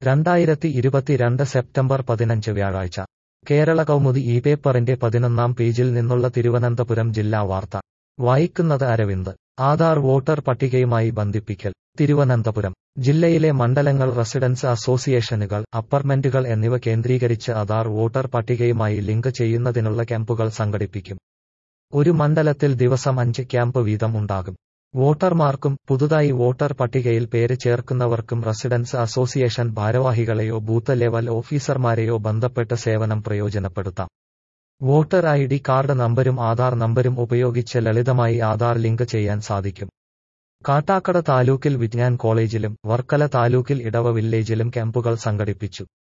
രണ്ടായിരത്തി ഇരുപത്തിരണ്ട് സെപ്റ്റംബർ പതിനഞ്ച് വ്യാഴാഴ്ച കേരള കൗമുദി ഈ പേപ്പറിന്റെ പതിനൊന്നാം പേജിൽ നിന്നുള്ള തിരുവനന്തപുരം ജില്ലാ വാർത്ത വായിക്കുന്നത് അരവിന്ദ് ആധാർ വോട്ടർ പട്ടികയുമായി ബന്ധിപ്പിക്കൽ തിരുവനന്തപുരം ജില്ലയിലെ മണ്ഡലങ്ങൾ റെസിഡൻസ് അസോസിയേഷനുകൾ അപ്പാർട്ട്മെന്റുകൾ എന്നിവ കേന്ദ്രീകരിച്ച് ആധാർ വോട്ടർ പട്ടികയുമായി ലിങ്ക് ചെയ്യുന്നതിനുള്ള ക്യാമ്പുകൾ സംഘടിപ്പിക്കും ഒരു മണ്ഡലത്തിൽ ദിവസം അഞ്ച് ക്യാമ്പ് വീതം ഉണ്ടാകും വോട്ടർമാർക്കും പുതുതായി വോട്ടർ പട്ടികയിൽ പേര് ചേർക്കുന്നവർക്കും റെസിഡൻസ് അസോസിയേഷൻ ഭാരവാഹികളെയോ ബൂത്ത് ലെവൽ ഓഫീസർമാരെയോ ബന്ധപ്പെട്ട് സേവനം പ്രയോജനപ്പെടുത്താം വോട്ടർ ഐ ഡി കാർഡ് നമ്പരും ആധാർ നമ്പരും ഉപയോഗിച്ച് ലളിതമായി ആധാർ ലിങ്ക് ചെയ്യാൻ സാധിക്കും കാട്ടാക്കട താലൂക്കിൽ വിജ്ഞാൻ കോളേജിലും വർക്കല താലൂക്കിൽ ഇടവ വില്ലേജിലും ക്യാമ്പുകൾ സംഘടിപ്പിച്ചു